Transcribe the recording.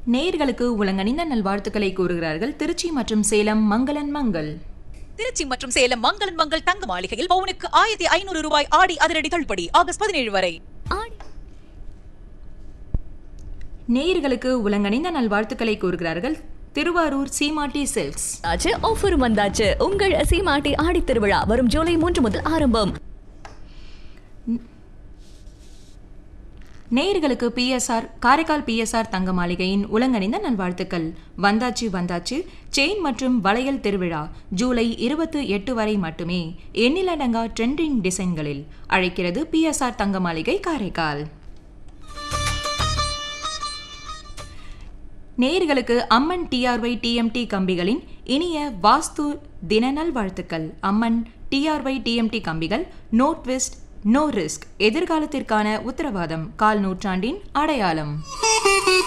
நேயர்களுக்கு உலங்கணிந்த நல்வாழ்த்துக்களை கூறுகிறார்கள் திருச்சி மற்றும் சேலம் மங்களன் மங்கள் திருச்சி மற்றும் சேலம் மங்களன் மங்கள் தங்க மாளிகையில் பவுனுக்கு ஆயிரத்தி ஐநூறு ரூபாய் ஆடி அதிரடி தள்ளுபடி ஆகஸ்ட் பதினேழு வரை நேயர்களுக்கு உலங்கணிந்த நல்வாழ்த்துக்களை கூறுகிறார்கள் திருவாரூர் சீமாட்டி சில்க்ஸ் ஆச்சு ஆஃபர் வந்தாச்சு உங்கள் சீமாட்டி ஆடி திருவிழா வரும் ஜூலை மூன்று முதல் ஆரம்பம் நேயர்களுக்கு பிஎஸ்ஆர் காரைக்கால் பிஎஸ்ஆர் தங்க மாளிகையின் உலங்கணிந்த நல்வாழ்த்துக்கள் வந்தாச்சு வந்தாச்சு செயின் மற்றும் வளையல் திருவிழா ஜூலை இருபத்து எட்டு வரை மட்டுமே எண்ணிலடங்கா ட்ரெண்டிங் டிசைன்களில் அழைக்கிறது பிஎஸ்ஆர் தங்க மாளிகை காரைக்கால் நேயர்களுக்கு அம்மன் டிஆர்ஒய் டிஎம்டி கம்பிகளின் இனிய வாஸ்து தின நல்வாழ்த்துக்கள் அம்மன் டிஆர்ஒய் டிஎம்டி கம்பிகள் நோ ட்விஸ்ட் நோ ரிஸ்க் எதிர்காலத்திற்கான உத்தரவாதம் கால் நூற்றாண்டின் அடையாளம்